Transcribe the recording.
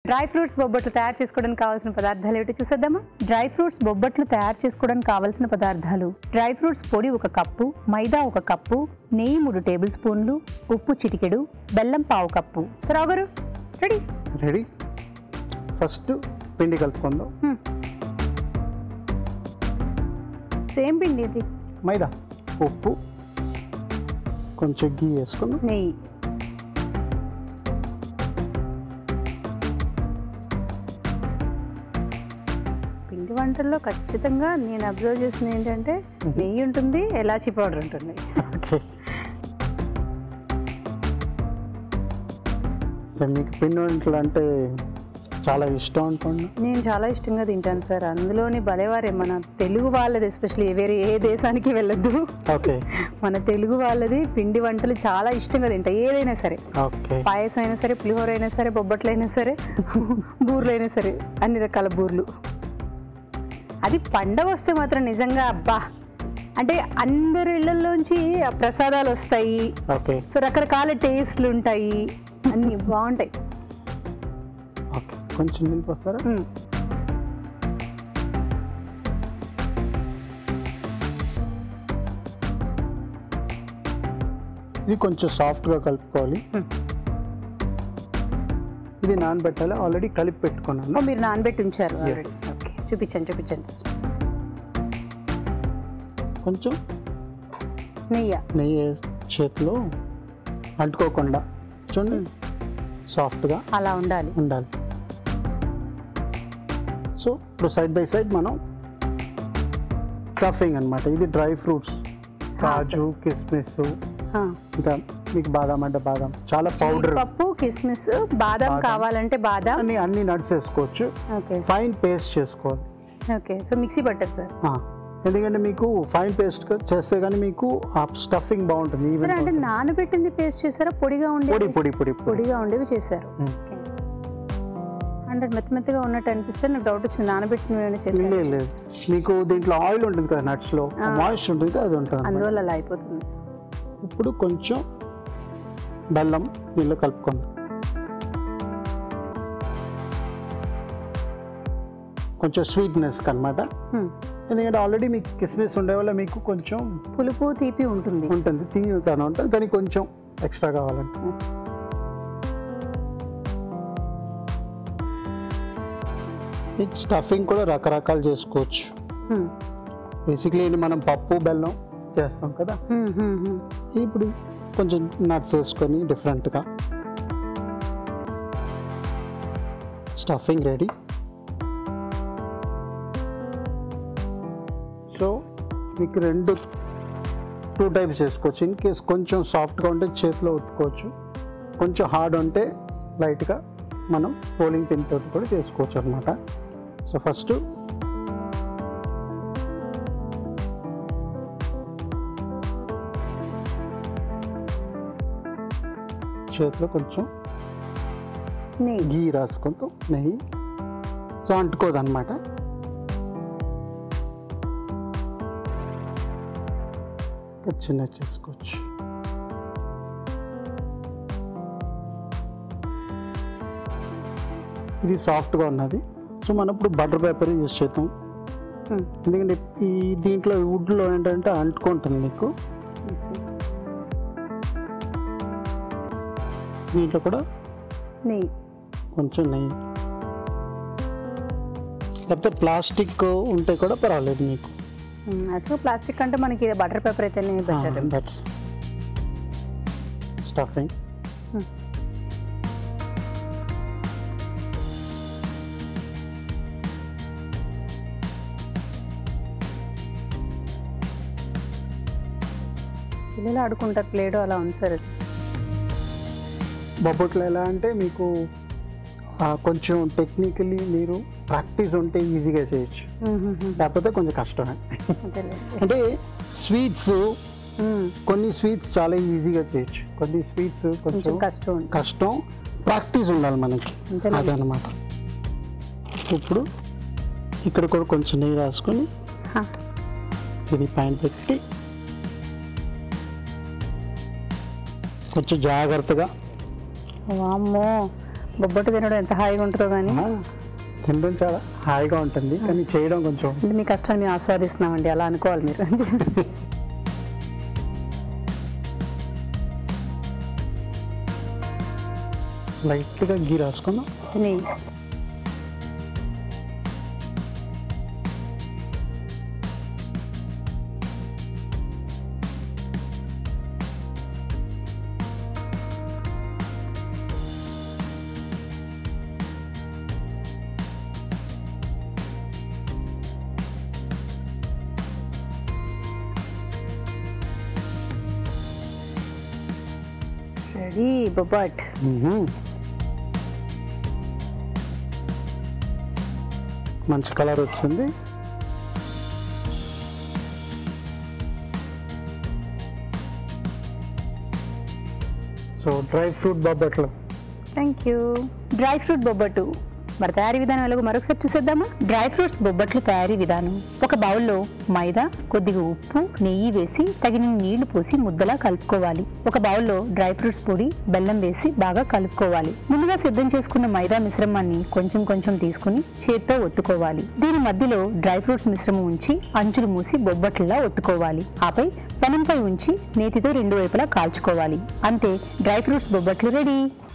Dry fruits బొబ్బట్లు తయారు చేసుకోవడానికి కావాల్సిన పదార్థాలు ఏమిటో చూసేద్దామా డ్రై ఫ్రూట్స్ బొబ్బట్లు తయారు చేసుకోవడానికి కావాల్సిన పదార్థాలు డ్రై ఫ్రూట్స్ పొడి ఒక కప్పు మైదా ఒక కప్పు నెయ్యి మూడు టేబుల్ స్పూన్లు ఉప్పు చిటికెడు బెల్లం పావు కప్పు సరావు గారు రెడీ రెడీ ఫస్ట్ పిండి కలుపుకుందాం సేమ్ పిండి ఇది మైదా ఉప్పు కొంచెం గీ వేసుకుందాం నెయ్యి పిండి వంటల్లో ఖచ్చితంగా నేను అబ్జర్వ్ చేసింది ఏంటంటే నెయ్యి ఉంటుంది ఎలాచీ పౌడర్ ఉంటుంది ఓకే సో మీకు పిండి వంటలు అంటే చాలా ఇష్టం అనుకోండి నేను చాలా ఇష్టంగా తింటాను సార్ అందులోని భలేవారే మన తెలుగు వాళ్ళది ఎస్పెషల్లీ వేరే ఏ దేశానికి వెళ్ళొద్దు ఓకే మన తెలుగు వాళ్ళది పిండి వంటలు చాలా ఇష్టంగా తింటా ఏదైనా సరే ఓకే పాయసం అయినా సరే పులిహోర అయినా సరే బొబ్బట్లు అయినా సరే బూర్లు అయినా సరే అన్ని రకాల బూర్లు అది పండగ వస్తే మాత్రం నిజంగా అబ్బా అంటే అందరి ఇళ్లలోంచి ఆ ప్రసాదాలు వస్తాయి ఓకే సో రకరకాల టేస్ట్లు ఉంటాయి అన్ని బాగుంటాయి ఓకే కొంచెం నింపు వస్తారా మ్మ్. ఇది కొంచెం సాఫ్ట్గా కలుపుకోవాలి మ్మ్. ఇది నానబెట్టాలి ఆల్రెడీ కలిపి పెట్టుకున్నాను ఓ మీరు నానబెట్టి ఉంచారు Yes. already. ఓకే చూపించండి చూపించండి సార్ కొంచెం నెయ్యి నెయ్యి చేతిలో అంటుకోకుండా చూడండి సాఫ్ట్గా అలా ఉండాలి ఉండాలి సో ఇప్పుడు సైడ్ బై సైడ్ మనం స్టఫింగ్ అన్నమాట ఇది డ్రై ఫ్రూట్స్ కాజు కిస్మిస్ ఆ. ఇంకా మీకు బాదాం అంటే బాదాం చాలా పౌడర్ పప్పు కిస్మిస్ బాదం బాదం. కావాలంటే బాదం అన్ని అన్ని నట్స్ వేసుకోవచ్చు ఓకే ఫైన్ పేస్ట్ చేసుకోవాలి ఓకే సో మిక్సీ పట్టదు సార్ ఆ, ఎందుకంటే మీకు ఫైన్ పేస్ట్ చేస్తే కానీ మీకు ఆ స్టఫింగ్ బాగుంటుంది సరే అంటే ఈవెన్ నానబెట్టింది పేస్ట్ చేశారా పొడిగా పొడి ఉండేది పొడి పొడి పొడి పొడిగా ఉండేవి చేశారు మ్మ్. ఓకే. అంటే మెత్త మెత్తగా ఉన్నట్టు అనిపిస్తే నాకు డౌట్ వచ్చింది నానబెట్టినవి ఏమైనా చేశారు లేదు లేదు మీకు దీంట్లో ఆయిల్ ఉంటుంది కదా nuts లో ఆ. మాయిశ్చర్ ఉంటుంది కదా అది ఉంటుంది అన్నమాట. అందువల్ల అలా అయిపోతుంది ఇప్పుడు కొంచెం బెల్లం నీళ్ళు కలుపుకుందాం కొంచెం స్వీట్నెస్ అనమాట మ్మ్. ఎందుకంటే ఆల్రెడీ మీకు కిస్మిస్ ఉండే వల్ల మీకు కొంచెం పులుపు తీపి ఉంటుంది ఉంటుంది తీయగానే ఉంటుంది కానీ కొంచెం ఎక్స్ట్రా కావాలంటే ఈ స్టఫింగ్ కూడా రకరకాలు చేసుకోవచ్చు మ్మ్. బేసిక్లీ మనం పప్పు బెల్లం చేస్తాం కదా మ్మ్, మ్మ్, మ్మ్. ఇప్పుడు కొంచెం నట్స్ వేసుకొని డిఫరెంట్గా స్టఫింగ్ రెడీ సో మీకు రెండు టూ టైప్స్ చేసుకోవచ్చు ఇన్ కేస్ కొంచెం సాఫ్ట్గా ఉంటే చేతిలో ఉత్తుకోవచ్చు కొంచెం హార్డ్ ఉంటే లైట్గా మనం రోలింగ్ పిన్ తోటి కూడా చేసుకోవచ్చు అనమాట సో ఫస్ట్ చేతిలో కొంచెం నెయ్యి గీ రాసుకుంటాం నెయ్యి సో అంటుకోదన్నమాట ఇంకా చిన్న చేసుకోవచ్చు ఇది సాఫ్ట్గా ఉన్నది సో మనం ఇప్పుడు బటర్ పేపర్ యూజ్ చేద్దాం మ్మ్. ఎందుకంటే ఈ దీంట్లో వుడ్లో ఏంటంటే అంటుకుంటుంది మీకు దీంట్లో కూడా నెయ్యి కొంచెం నెయ్యి లేకపోతే ప్లాస్టిక్ ఉంటే కూడా పర్వాలేదు మీకు మ్మ్. అసలు ప్లాస్టిక్ అంటే మనకి బటర్ పేపర్ అయితేనే బెటర్ బట్ స్టఫింగ్ Hmm. పిల్లలు ఆడుకుంటారు ప్లేడో అలా ఉంది సార్ అది బొబ్బట్లు ఎలా అంటే మీకు ఆ, కొంచెం టెక్నికలీ మీరు ప్రాక్టీస్ ఉంటే ఈజీగా చేయొచ్చు లేకపోతే కొంచెం కష్టమే అంతేలేండి. అంటే స్వీట్స్ మ్మ్. కొన్ని స్వీట్స్ చాలా ఈజీగా చేయొచ్చు కొన్ని స్వీట్స్ కొంచెం కొంచెం కష్టం ఉంది కష్టం ప్రాక్టీస్ ఉండాలి మనకి అంతేలే. అదనమాట ఇప్పుడు ఇక్కడ కూడా కొంచెం నెయ్యి రాసుకొని హా. ఇది పైన పెట్టి కొంచెం జాగ్రత్తగా వామ్మో బొబ్బట్టు తినడం ఎంత హాయిగా ఉంటుందో కానీ ఆ, తినడం చాలా హాయిగా ఉంటుంది కానీ చేయడం కొంచెం అంటే మీ కష్టాన్ని మేము ఆస్వాదిస్తున్నామండి అలా అనుకోవాలి మీరు లైట్గా గీ రాసుకుందాం తిని రెడీ బొబ్బట్ మ్మ్. మంచి కలర్ వచ్చింది సో డ్రై ఫ్రూట్ బొబ్బట్లు థ్యాంక్ యూ డ్రై ఫ్రూట్ బొబ్బట్టు మరి తయారీ విధానం ఎలాగో మరొకసారి చూసేద్దామా డ్రై ఫ్రూట్స్ బొబ్బట్లు తయారీ విధానం ఒక బౌల్లో మైదా కొద్దిగా ఉప్పు నెయ్యి వేసి తగిన నీళ్లు పోసి ముద్దలా కలుపుకోవాలి ఒక బౌల్లో డ్రై ఫ్రూట్స్ పొడి బెల్లం వేసి బాగా కలుపుకోవాలి ముందుగా సిద్ధం చేసుకున్న మైదా మిశ్రమాన్ని కొంచెం కొంచెం తీసుకుని చేత్తో ఒత్తుకోవాలి దీని మధ్యలో డ్రై ఫ్రూట్స్ మిశ్రమం ఉంచి అంచులు మూసి బొబ్బట్లలా ఒత్తుకోవాలి ఆపై పెనంపై ఉంచి నేతితో రెండు వైపులా కాల్చుకోవాలి అంతే డ్రై ఫ్రూట్స్ బొబ్బట్లు రెడీ